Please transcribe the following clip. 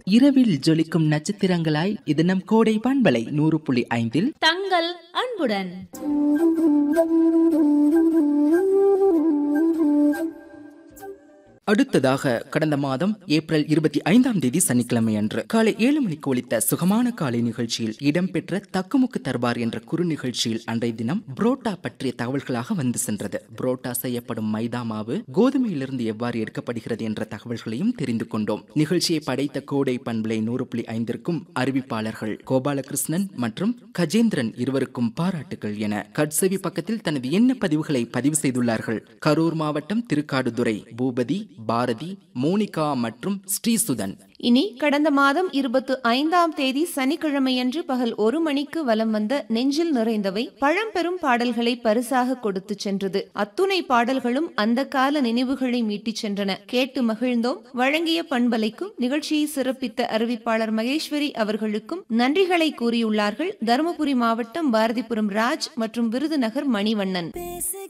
இரவில் ஜொலிக்கும் நட்சத்திரங்களாய் இது நம் கோடை பண்பலை நூறு புள்ளி ஐந்தில் தங்கள் அன்புடன் அடுத்ததாக கடந்த மாதம் ஏப்ரல் இருபத்தி ஐந்தாம் தேதி சனிக்கிழமை அன்று காலை ஏழு மணிக்கு ஒலித்த சுகமான காலை நிகழ்ச்சியில் இடம்பெற்ற தக்குமுக்கு தர்பார் என்ற குறு நிகழ்ச்சியில் அன்றைய தினம் புரோட்டா பற்றிய தகவல்களாக வந்து சென்றது புரோட்டா செய்யப்படும் மைதா மாவு கோதுமையிலிருந்து எவ்வாறு எடுக்கப்படுகிறது என்ற தகவல்களையும் தெரிந்து கொண்டோம் நிகழ்ச்சியை படைத்த கோடை பண்பலை நூறு புள்ளி ஐந்திற்கும் அறிவிப்பாளர்கள் கோபாலகிருஷ்ணன் மற்றும் கஜேந்திரன் இருவருக்கும் பாராட்டுகள் என கட்செவி பக்கத்தில் தனது எண்ண பதிவுகளை பதிவு செய்துள்ளார்கள் கரூர் மாவட்டம் திருக்காடுதுறை பூபதி பாரதி மோனிகா மற்றும் ஸ்ரீசுதன் இனி கடந்த மாதம் இருபத்து ஐந்தாம் தேதி சனிக்கிழமையன்று பகல் ஒரு மணிக்கு வலம் வந்த நெஞ்சில் நிறைந்தவை பழம்பெரும் பாடல்களை பரிசாக கொடுத்து சென்றது அத்துணை பாடல்களும் அந்த கால நினைவுகளை மீட்டிச் சென்றன கேட்டு மகிழ்ந்தோம் வழங்கிய பண்பலைக்கும் நிகழ்ச்சியை சிறப்பித்த அறிவிப்பாளர் மகேஸ்வரி அவர்களுக்கும் நன்றிகளை கூறியுள்ளார்கள் தருமபுரி மாவட்டம் பாரதிபுரம் ராஜ் மற்றும் விருதுநகர் மணிவண்ணன்